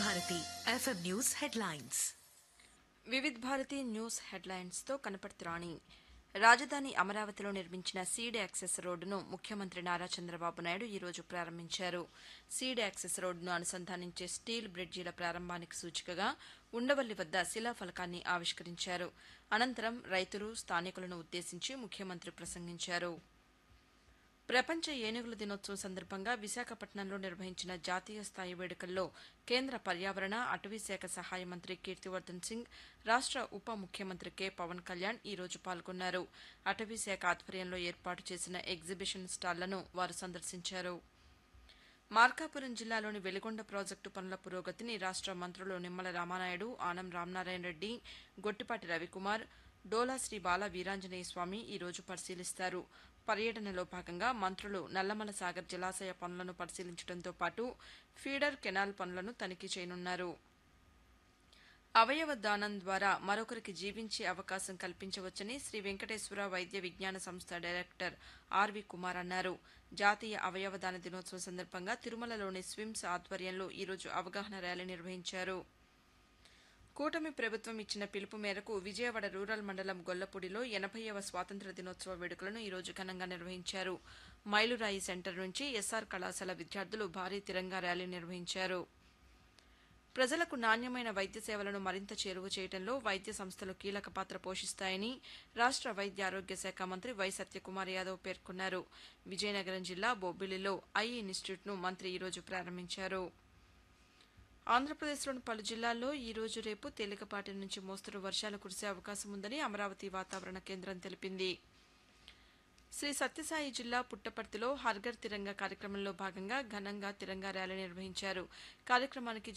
Bharati FM news headlines Vividh Bharati news హెడ్లైన్స్తో కనపడుతురాణి రాజధాని అమరావతిలో నిర్మించిన సీడ్ యాక్సెస్ రోడ్డును ముఖ్యమంత్రి నారా చంద్రబాబు నాయుడు ఈరోజు ప్రారంభించారు సీడ్ యాక్సెస్ రోడ్డును అనుసంధానించే స్టీల్ బ్రిడ్జీల ప్రారంభానికి సూచికగా ఉండవల్లి వద్ద శిలాఫలకాన్ని ఆవిష్కరించారు అనంతరం రైతులు స్థానికులను ఉద్దేశించి ముఖ్యమంత్రి ప్రసంగించారు ప్రపంచ ఏనుగుల దినోత్సవం సందర్భంగా విశాఖపట్నంలో నిర్వహించిన జాతీయ స్థాయి వేడుకల్లో కేంద్ర పర్యావరణ అటవీ శాఖ సహాయ మంత్రి కీర్తివర్ధన్ సింగ్ రాష్ట ఉప ముఖ్యమంత్రి కె పవన్ కళ్యాణ్ ఈ రోజు పాల్గొన్నారు అటవీ శాఖ ఆధ్వర్యంలో ఏర్పాటు చేసిన ఎగ్జిబిషన్ స్టాళ్లను వారు సందర్శించారు మార్కాపురం జిల్లాలోని వెలిగొండ ప్రాజెక్టు పనుల పురోగతిని రాష్ట మంత్రులు నిమ్మల రామానాయుడు ఆనం రామనారాయణ రెడ్డి గొట్టిపాటి రవికుమార్ డోలా శ్రీ బాల వీరాంజనేయ స్వామి ఈ రోజు పరిశీలిస్తారు పర్యటనలో భాగంగా మంత్రులు నల్లమల సాగర్ జలాశయ పనులను పరిశీలించడంతో పాటు ఫీడర్ కెనాల్ పనులను తనిఖీ చేయనున్నారు అవయవ దానం ద్వారా మరొకరికి జీవించే అవకాశం కల్పించవచ్చని శ్రీ వెంకటేశ్వర వైద్య విజ్ఞాన సంస్థ డైరెక్టర్ ఆర్వి కుమార్ అన్నారు జాతీయ అవయవ దాన దినోత్సవం సందర్భంగా తిరుమలలోని స్విమ్స్ ఆధ్వర్యంలో ఈరోజు అవగాహన ర్యాలీ నిర్వహించారు కూటమి ప్రభుత్వం ఇచ్చిన పిలుపు మేరకు విజయవాడ రూరల్ మండలం గొల్లపూడిలో ఎనభైవ స్వాతంత్ర దినోత్సవ వేడుకలను ఈరోజు ఘనంగా నిర్వహించారు మైలురాయి సెంటర్ నుంచి ఎస్ఆర్ కళాశాల విద్యార్థులు భారీ తిరంగా ర్యాలీ నిర్వహించారు ప్రజలకు నాణ్యమైన వైద్య సేవలను మరింత చేరువ చేయడంలో వైద్య సంస్థలు కీలక పాత్ర పోషిస్తాయని రాష్ట వైద్య ఆరోగ్య శాఖ మంత్రి వై సత్యకుమార్ యాదవ్ పేర్కొన్నారు విజయనగరం జిల్లా బొబ్బిలిలో ఐ ఇన్స్టిట్యూట్ను మంత్రి ఈరోజు ప్రారంభించారు ఆంధ్రప్రదేశ్లోని పలు జిల్లాల్లో ఈ రోజు రేపు తేలికపాటి నుంచి మోస్తరు వర్షాలు కురిసే అవకాశం ఉందని అమరావతి వాతావరణ కేంద్రం తెలిపింది శ్రీ సత్యసాయి జిల్లా పుట్టపర్తిలో హర్ఘర్ తిరంగా కార్యక్రమంలో భాగంగా ఘనంగా తిరంగా ర్యాలీ నిర్వహించారు కార్యక్రమానికి